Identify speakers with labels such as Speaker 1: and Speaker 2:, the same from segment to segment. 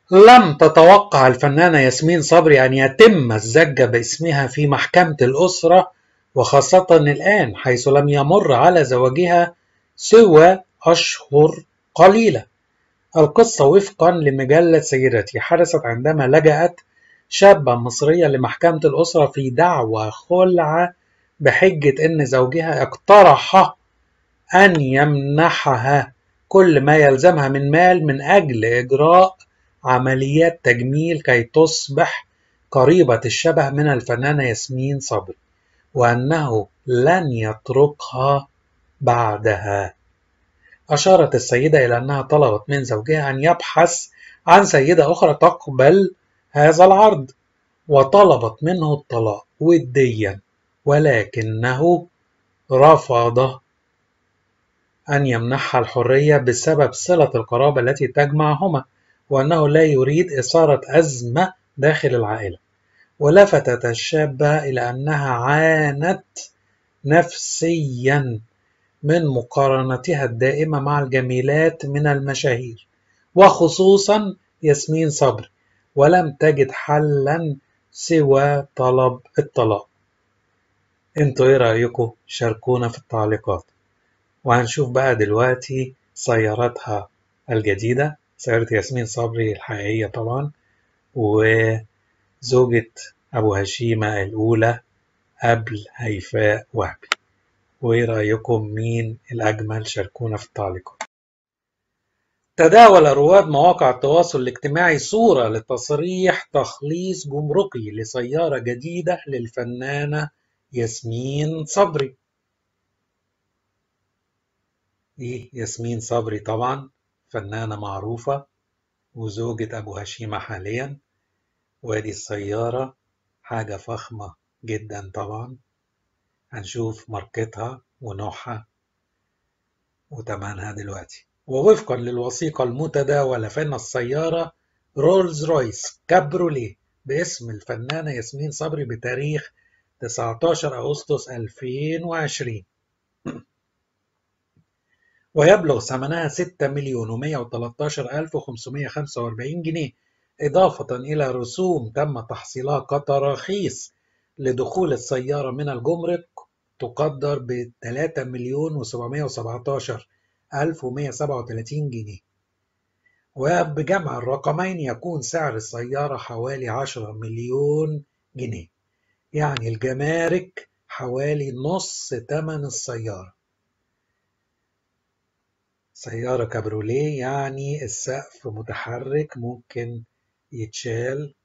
Speaker 1: لم تتوقع الفنانة ياسمين صبري أن يتم الزج باسمها في محكمة الأسرة وخاصة الآن حيث لم يمر على زواجها سوى أشهر قليلة القصة وفقا لمجلة سيدتي حدثت عندما لجأت شابة مصرية لمحكمة الأسرة في دعوى خلع بحجة أن زوجها اقترح أن يمنحها كل ما يلزمها من مال من أجل إجراء عمليات تجميل كي تصبح قريبة الشبه من الفنانة ياسمين صبري وأنه لن يتركها بعدها أشارت السيدة إلى أنها طلبت من زوجها أن يبحث عن سيدة أخرى تقبل هذا العرض وطلبت منه الطلاق وديا ولكنه رفض أن يمنحها الحرية بسبب صلة القرابة التي تجمعهما وأنه لا يريد إثارة أزمة داخل العائلة ولفتت الشابة إلى أنها عانت نفسيا من مقارنتها الدائمة مع الجميلات من المشاهير وخصوصا ياسمين صبري ولم تجد حلا سوى طلب الطلاق انتوا ايه رأيكم شاركونا في التعليقات وهنشوف بقى دلوقتي سيارتها الجديدة سيارة ياسمين صبري الحقيقية طبعا وزوجة أبو هشيمة الأولى قبل هيفاء وهبي وإيه رأيكم مين الأجمل شاركونا في التعليقات تداول رواد مواقع التواصل الاجتماعي صورة لتصريح تخليص جمركي لسيارة جديدة للفنانة ياسمين صبري إيه ياسمين صبري طبعا فنانة معروفة وزوجة أبو هشيمة حاليا وادي السيارة حاجة فخمة جدا طبعا هنشوف ماركتها ونوعها وتمنها دلوقتي ووفقا للوثيقة المتداولة فإن السيارة رولز رويس كابروليه باسم الفنانة ياسمين صبري بتاريخ 19 أغسطس 2020 ويبلغ ثمنها 6 مليون و113 ألف و545 جنيه إضافة إلى رسوم تم تحصيلها كتراخيص لدخول السيارة من الجمرك تقدر ب 3 مليون و717 ألف و137 جنيه وبجمع الرقمين يكون سعر السيارة حوالي 10 مليون جنيه يعني الجمارك حوالي نص ثمن السيارة سيارة كابروليه يعني السقف متحرك ممكن يتشال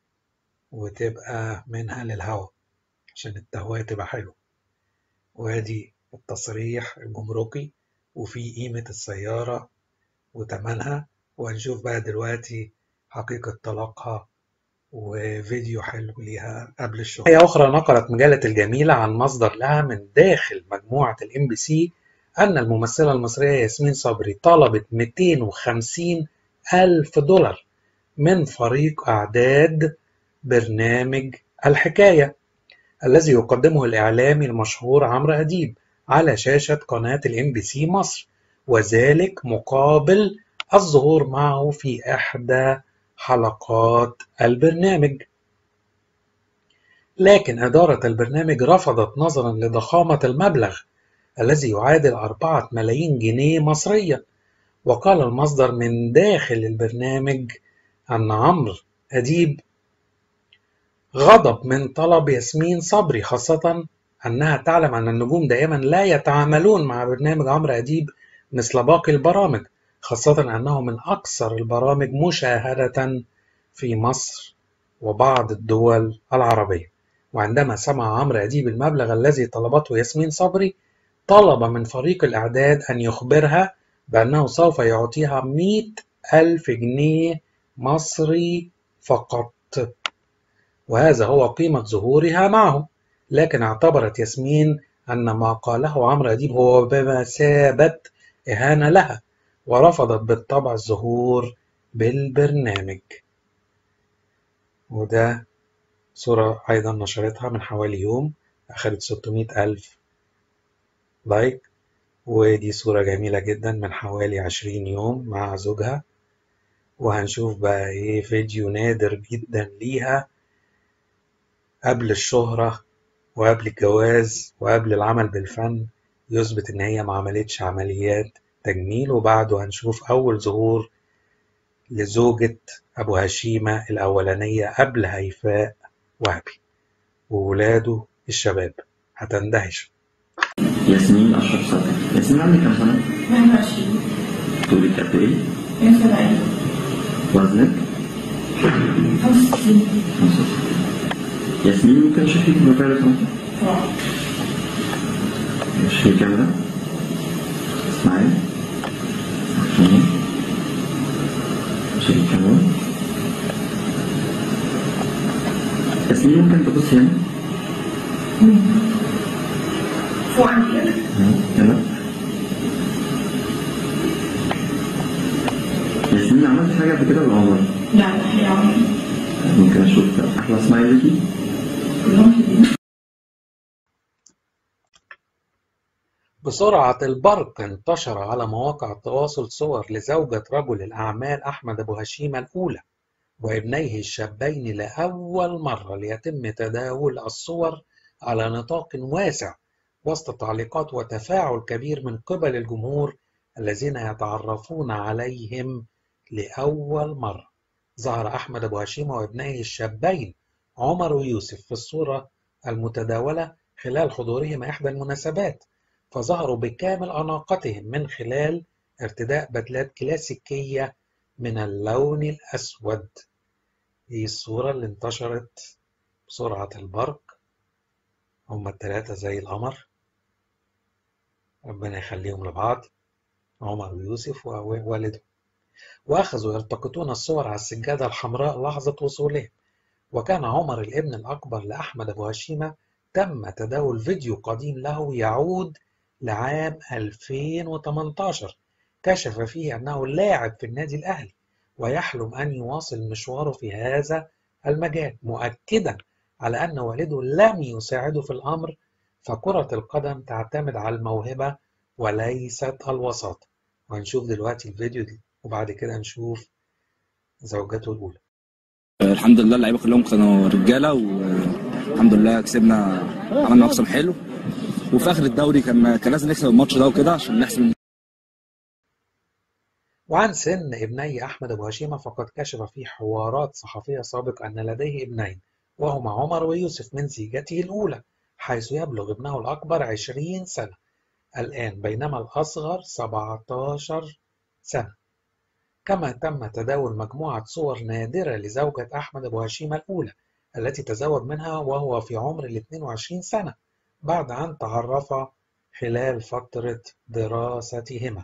Speaker 1: وتبقى منها للهواء عشان التهوية تبقى حلو وادي التصريح الجمركي وفي قيمة السيارة وتمنها وهنشوف بقى دلوقتي حقيقة طلاقها وفيديو حلو ليها قبل الشغل. هي أخرى نقلت مجلة الجميلة عن مصدر لها من داخل مجموعة الام بي سي أن الممثلة المصرية ياسمين صبري طلبت 250 ألف دولار من فريق أعداد برنامج الحكاية الذي يقدمه الإعلامي المشهور عمرو أديب على شاشة قناة الام بي سي مصر وذلك مقابل الظهور معه في إحدى حلقات البرنامج لكن إدارة البرنامج رفضت نظرا لضخامة المبلغ الذي يعادل أربعة ملايين جنيه مصرية وقال المصدر من داخل البرنامج أن عمرو أديب غضب من طلب ياسمين صبري خاصة أنها تعلم أن النجوم دائما لا يتعاملون مع برنامج عمرو أديب مثل باقي البرامج خاصة أنه من أكثر البرامج مشاهدة في مصر وبعض الدول العربية وعندما سمع عمرو أديب المبلغ الذي طلبته ياسمين صبري طلب من فريق الإعداد أن يخبرها بأنه سوف يعطيها مئة ألف جنيه مصري فقط وهذا هو قيمة ظهورها معه لكن اعتبرت ياسمين أن ما قاله عمرو أديب هو بمثابة إهانة لها ورفضت بالطبع الظهور بالبرنامج وده صورة أيضا نشرتها من حوالي يوم أخذت 600 ألف لايك ودي صورة جميلة جدا من حوالي 20 يوم مع زوجها وهنشوف بقى ايه فيديو نادر جدا ليها قبل الشهرة وقبل الجواز وقبل العمل بالفن يثبت ان هي ما عملتش عمليات تجميل وبعده هنشوف اول ظهور لزوجة ابو هشيمة الاولانية قبل هيفاء وهبي وولاده الشباب هتندهش
Speaker 2: ياسمين أشرف صدقي ياسمين عندك كام سنة؟
Speaker 3: 22
Speaker 2: طولك قد إيه؟
Speaker 3: 170
Speaker 2: وزنك؟
Speaker 3: 65
Speaker 2: ياسمين ممكن أشوفك بموبايل لو سمحتي؟
Speaker 3: طبعا
Speaker 2: مش في كاميرا؟ اسمعي اوكي مش في الكاميرا ياسمين ممكن تبصي هنا؟
Speaker 3: فوق عندي انا
Speaker 2: هنا ياسمين عملت حاجة قبل كده بالعمر
Speaker 3: لا لا هي عمري
Speaker 2: ممكن أشوف أحلى سمايل ليكي؟
Speaker 3: كلهم حلوين
Speaker 1: بسرعة البرق انتشر على مواقع التواصل صور لزوجة رجل الأعمال أحمد أبو هشيمة الأولى وابنيه الشابين لأول مرة ليتم تداول الصور على نطاق واسع وسط تعليقات وتفاعل كبير من قبل الجمهور الذين يتعرفون عليهم لأول مرة ظهر أحمد أبو هشيمة وابنيه الشابين عمر ويوسف في الصورة المتداولة خلال حضورهما إحدى المناسبات فظهروا بكامل أناقتهم من خلال ارتداء بدلات كلاسيكية من اللون الأسود دي الصورة اللي انتشرت بسرعة البرق هما التلاتة زي القمر ربنا يخليهم لبعض عمر ويوسف ووالده وأخذوا يلتقطون الصور على السجادة الحمراء لحظة وصولهم وكان عمر الابن الأكبر لأحمد أبو هشيمة تم تداول فيديو قديم له يعود لعام 2018 كشف فيه أنه لاعب في النادي الأهلي ويحلم أن يواصل مشواره في هذا المجال مؤكدا على أن والده لم يساعده في الأمر فكرة القدم تعتمد على الموهبة وليست الوساطة وهنشوف دلوقتي الفيديو دي وبعد كده نشوف زوجته الأولى
Speaker 4: الحمد لله اللعيبه كلهم كانوا رجاله والحمد لله كسبنا عملنا مكسب حلو وفي اخر الدوري كان كان لازم نكسب الماتش ده وكده عشان نحسم
Speaker 1: وعن سن ابني أحمد أبو هشيمة فقد كشف في حوارات صحفية سابقة أن لديه ابنين وهما عمر ويوسف من زيجته الأولى حيث يبلغ ابنه الأكبر 20 سنة الآن بينما الأصغر 17 سنة كما تم تداول مجموعة صور نادرة لزوجة أحمد أبو هشيمة الأولى التي تزوج منها وهو في عمر ال 22 سنة بعد أن تعرفا خلال فترة دراستهما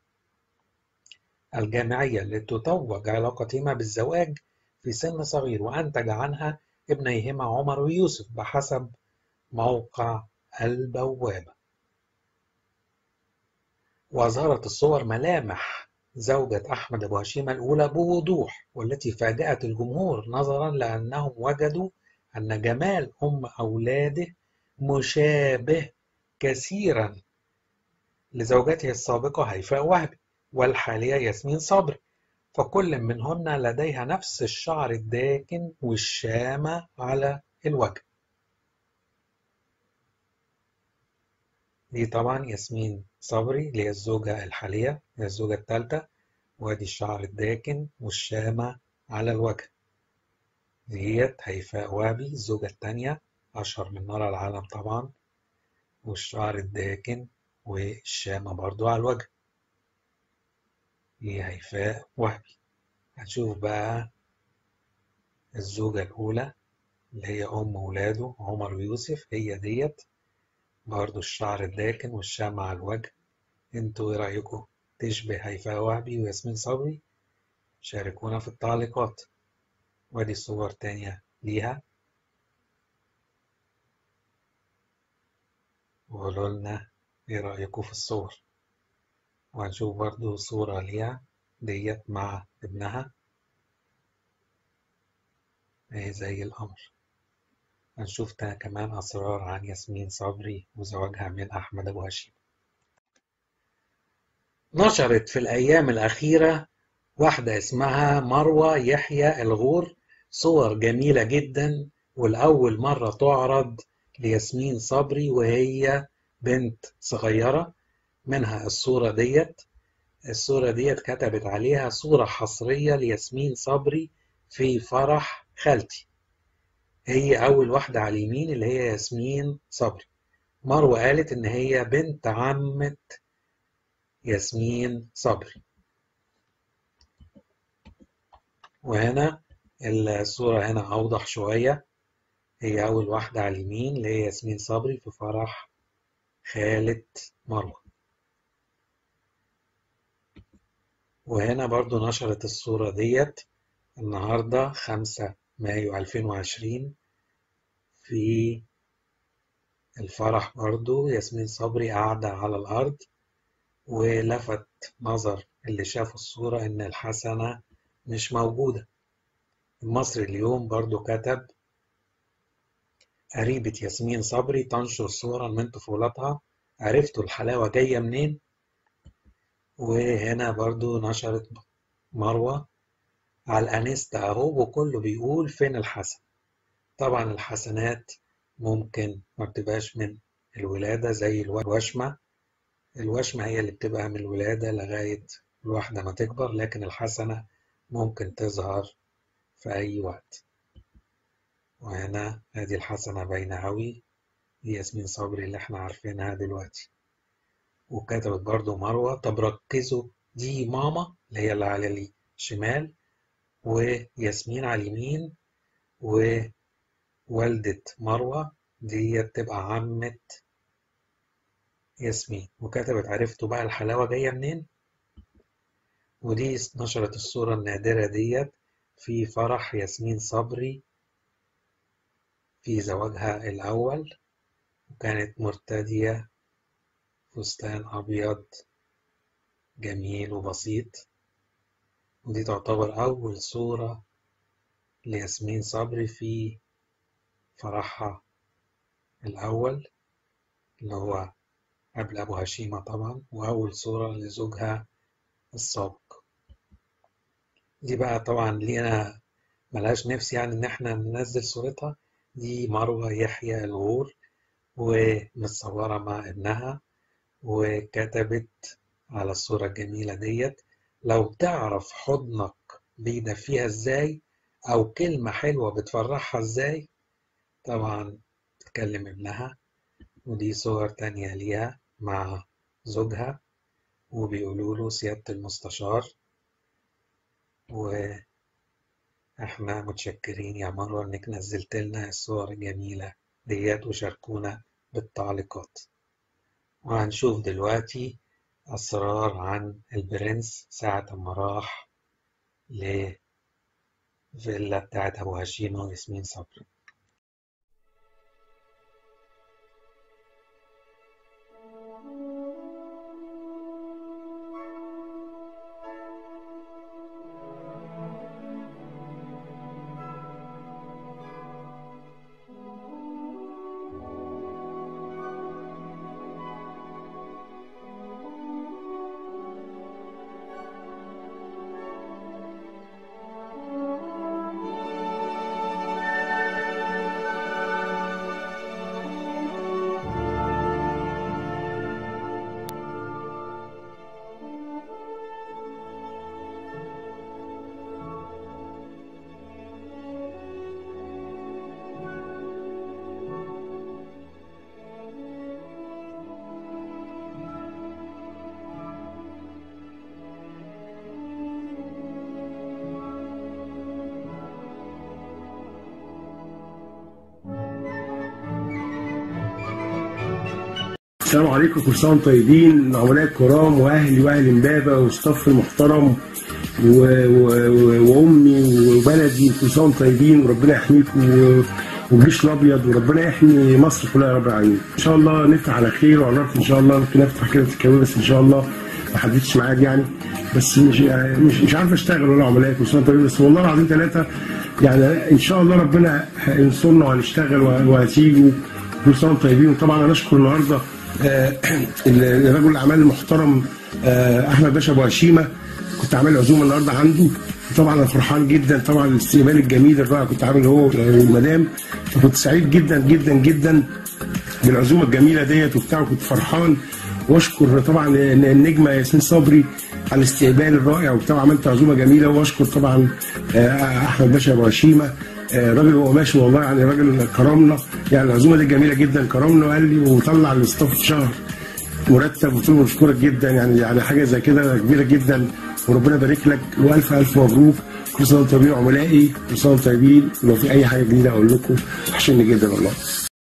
Speaker 1: الجامعية لتتوج علاقتهما بالزواج في سن صغير وأنتج عنها ابنيهما عمر ويوسف بحسب موقع البوابة وأظهرت الصور ملامح زوجة أحمد أبو هشيمة الأولى بوضوح والتي فاجأت الجمهور نظرا لأنهم وجدوا أن جمال أم أولاده مشابه كثيرا لزوجته السابقة هيفاء وهبي والحالية ياسمين صبري فكل منهن لديها نفس الشعر الداكن والشامة على الوجه دي طبعا ياسمين صبري اللي هي الزوجة الحالية هي الزوجة الثالثة وادي الشعر الداكن والشامة على الوجه ديت هيفاء وهبي الزوجة الثانية أشهر من نار العالم طبعا والشعر الداكن والشامة برضو على الوجه دي هيفاء وهبي هنشوف بقى الزوجة الأولى اللي هي أم ولاده عمر ويوسف هي ديت برضو الشعر الداكن والشمع على الوجه انتوا ايه رأيكم تشبه هيفاء وهبي وياسمين صبري شاركونا في التعليقات وادي صور تانية ليها وقولوا لنا ايه رأيكم في الصور وهنشوف برضو صورة ليها ديت مع ابنها ايه زي القمر هنشوف تاني كمان أسرار عن ياسمين صبري وزواجها من أحمد أبو هشيم نشرت في الأيام الأخيرة واحدة اسمها مروة يحيى الغور صور جميلة جدا والأول مرة تعرض لياسمين صبري وهي بنت صغيرة منها الصورة ديت الصورة ديت كتبت عليها صورة حصرية لياسمين صبري في فرح خالتي هي أول واحدة على اليمين اللي هي ياسمين صبري مروة قالت إن هي بنت عمة ياسمين صبري وهنا الصورة هنا أوضح شوية هي أول واحدة على اليمين اللي هي ياسمين صبري في فرح خالة مروة وهنا برضو نشرت الصورة ديت النهاردة خمسة مايو ألفين وعشرين في الفرح برضو ياسمين صبري قاعدة على الأرض ولفت نظر اللي شافوا الصورة إن الحسنة مش موجودة المصري اليوم برضو كتب قريبة ياسمين صبري تنشر صورا من طفولتها عرفتوا الحلاوة جاية منين وهنا برضو نشرت مروة على الانستا اهو وكله بيقول فين الحسن طبعا الحسنات ممكن ما بتبقاش من الولادة زي الوشمة الوشمة هي اللي بتبقى من الولادة لغاية الواحدة ما تكبر لكن الحسنة ممكن تظهر في أي وقت وهنا ادي الحسنة باينة أوي دي ياسمين صبري اللي احنا عارفينها دلوقتي وكتبت برضو مروة طب ركزوا دي ماما اللي هي اللي على الشمال وياسمين على اليمين ووالدة مروة دي تبقى عمة ياسمين وكتبت عرفتوا بقى الحلاوة جاية منين ودي نشرت الصورة النادرة ديت في فرح ياسمين صبري في زواجها الأول وكانت مرتدية فستان أبيض جميل وبسيط ودي تعتبر أول صورة لياسمين صبري في فرحها الأول اللي هو قبل أبو هشيمة طبعا وأول صورة لزوجها السابق دي بقى طبعا لينا ملهاش نفس يعني إن احنا ننزل صورتها دي مروة يحيى الغور ومتصورة مع ابنها وكتبت على الصورة الجميلة ديت لو تعرف حضنك بيدفيها ازاي او كلمة حلوة بتفرحها ازاي طبعا تكلم ابنها ودي صور تانية ليها مع زوجها وبيقولوا له سيادة المستشار واحنا متشكرين يا مروة انك نزلت لنا الصور الجميلة ديت وشاركونا بالتعليقات وهنشوف دلوقتي أسرار عن البرنس ساعة ما راح لفيلا بتاعت أبو هشيمة وياسمين صبري
Speaker 5: السلام عليكم كل سنه وانتم طيبين عملاء الكرام واهلي واهل امبابه وستاف المحترم و... و... وامي وبلدي كل سنه وانتم طيبين وربنا يحميكم و... والجيش الابيض وربنا يحمي مصر كلها يا رب العالمين ان شاء الله نفتح على خير وعرفت ان شاء الله ممكن افتح كده في الكوابيس بس ان شاء الله ما حددتش ميعاد يعني بس مش مش مش عارف اشتغل ولا عملاء كل سنه وانتم طيبين بس والله العظيم ثلاثه يعني ان شاء الله ربنا ينصرنا وهنشتغل وهتيجوا كل سنه وانتم طيبين وطبعا انا اشكر النهارده آه، رجل الاعمال المحترم آه، احمد باشا ابو هشيمه كنت عامل عزومه النهارده عنده طبعا انا فرحان جدا طبعا الاستقبال الجميل الرائع كنت عامل هو والمدام فكنت سعيد جدا جدا جدا بالعزومه الجميله ديت وبتاع كنت فرحان واشكر طبعا النجمه ياسمين صبري على الاستقبال الرائع وبتاع عملت عزومه جميله واشكر طبعا آه، احمد باشا ابو هشيمه آه، راجل هو ماشي والله يعني راجل كرمنا يعني العزومه دي جميله جدا كرمنا وقال لي وطلع الاستاف في شهر مرتب قلت له بشكرك جدا يعني يعني حاجه زي كده كبيره جدا وربنا يبارك لك والف الف مبروك كل سنه وانتم طيبين عملائي كل سنه وانتم طيبين ولو في اي حاجه جديده اقول لكم وحشني جدا والله